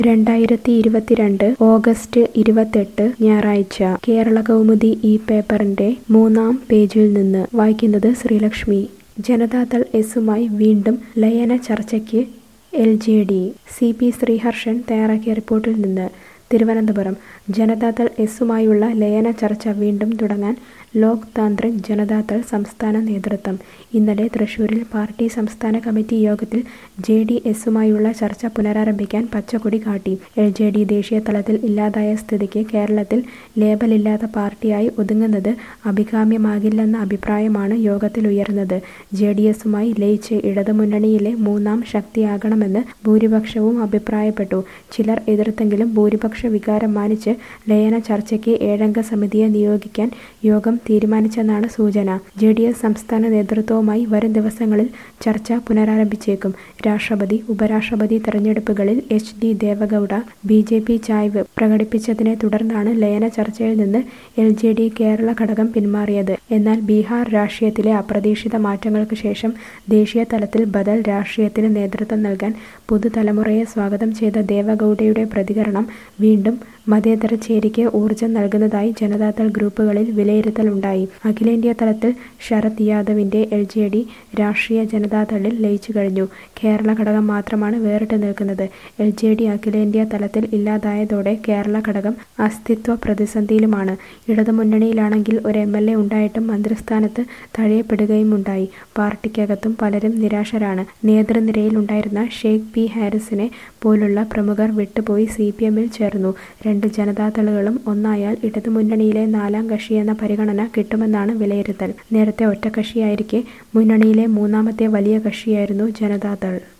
രണ്ടായിരത്തി ഇരുപത്തിരണ്ട് ഓഗസ്റ്റ് ഇരുപത്തെട്ട് ഞായറാഴ്ച കേരള കൗമുദി ഈ പേപ്പറിന്റെ മൂന്നാം പേജിൽ നിന്ന് വായിക്കുന്നത് ശ്രീലക്ഷ്മി ജനതാദൾ എസുമായി വീണ്ടും ലയന ചർച്ചയ്ക്ക് L J D C P Sreeharshan തയ്യാറാക്കിയ റിപ്പോർട്ടിൽ നിന്ന് തിരുവനന്തപുരം ജനതാദൾ എസുമായുള്ള ലയന ചർച്ച വീണ്ടും തുടങ്ങാൻ ലോക് താന്ത്രിക് ജനതാദൾ സംസ്ഥാന നേതൃത്വം ഇന്നലെ തൃശൂരിൽ പാർട്ടി സംസ്ഥാന കമ്മിറ്റി യോഗത്തിൽ ജെ ഡി എസുമായുള്ള ചർച്ച പുനരാരംഭിക്കാൻ പച്ചക്കൊടി കാട്ടി എൽ ജെ ഡി ദേശീയ തലത്തിൽ ഇല്ലാതായ സ്ഥിതിക്ക് കേരളത്തിൽ ലേബലില്ലാത്ത പാർട്ടിയായി ഒതുങ്ങുന്നത് അഭികാമ്യമാകില്ലെന്ന അഭിപ്രായമാണ് യോഗത്തിൽ ഉയർന്നത് ജെ ഡി എസുമായി ലയിച്ച് ഇടതുമുന്നണിയിലെ മൂന്നാം ശക്തിയാകണമെന്ന് ഭൂരിപക്ഷവും അഭിപ്രായപ്പെട്ടു ചിലർ എതിർത്തെങ്കിലും ഭൂരിപക്ഷ വികാരം മാനിച്ച് ലയന ചർച്ചയ്ക്ക് ഏഴംഗ സമിതിയെ നിയോഗിക്കാൻ യോഗം തീരുമാനിച്ചെന്നാണ് സൂചന ജെ ഡി എസ് സംസ്ഥാന നേതൃത്വവുമായി വരും ദിവസങ്ങളിൽ ചർച്ച പുനരാരംഭിച്ചേക്കും രാഷ്ട്രപതി ഉപരാഷ്ട്രപതി തെരഞ്ഞെടുപ്പുകളിൽ H D Devegowda B J P ചായ്വ് പ്രകടിപ്പിച്ചതിനെ തുടർന്നാണ് ലയന ചർച്ചയിൽ നിന്ന് എൽ ജെ ഡി കേരള ഘടകം പിന്മാറിയത് എന്നാൽ ബീഹാർ രാഷ്ട്രീയത്തിലെ അപ്രതീക്ഷിത മാറ്റങ്ങൾക്ക് ശേഷം ദേശീയ തലത്തിൽ ബദൽ രാഷ്ട്രീയത്തിന് നേതൃത്വം നൽകാൻ പുതുതലമുറയെ സ്വാഗതം ചെയ്ത ദേവഗൌഡയുടെ പ്രതികരണം വീണ്ടും മതേതര ചേരിക്ക് ഊർജം നൽകുന്നതായി ജനതാദൾ ഗ്രൂപ്പുകളിൽ വിലയിരുത്തലുണ്ടായി അഖിലേന്ത്യാ തലത്തിൽ ശരത് യാദവിന്റെ എൽ ജെ ഡി രാഷ്ട്രീയ ജനതാദളിൽ ലയിച്ചു കഴിഞ്ഞു കേരള ഘടകം മാത്രമാണ് വേറിട്ട് നിൽക്കുന്നത് എൽ ജെ ഡി അഖിലേന്ത്യാ തലത്തിൽ ഇല്ലാതായതോടെ കേരള ഘടകം അസ്തിത്വ പ്രതിസന്ധിയിലുമാണ് ഇടതുമുന്നണിയിലാണെങ്കിൽ ഒരു എം എൽ എ ഉണ്ടായിട്ടും മന്ത്രിസ്ഥാനത്ത് തഴയപ്പെടുകയുമുണ്ടായി പാർട്ടിക്കകത്തും പലരും നിരാശരാണ് നേതൃനിരയിൽ ഉണ്ടായിരുന്ന ഷെയ്ഖ് പി ഹാരിസിനെ പോലുള്ള പ്രമുഖർ വിട്ടുപോയി സി പി എമ്മിൽ ചേർന്നു രണ്ട് ജനതാദളുകളും ഒന്നായാൽ ഇടതുമുന്നണിയിലെ നാലാം കക്ഷിയെന്ന പരിഗണന കിട്ടുമെന്നാണ് വിലയിരുത്തൽ നേരത്തെ ഒറ്റക്കക്ഷിയായിരിക്കെ മുന്നണിയിലെ മൂന്നാമത്തെ വലിയ കക്ഷിയായിരുന്നു ജനതാദൾ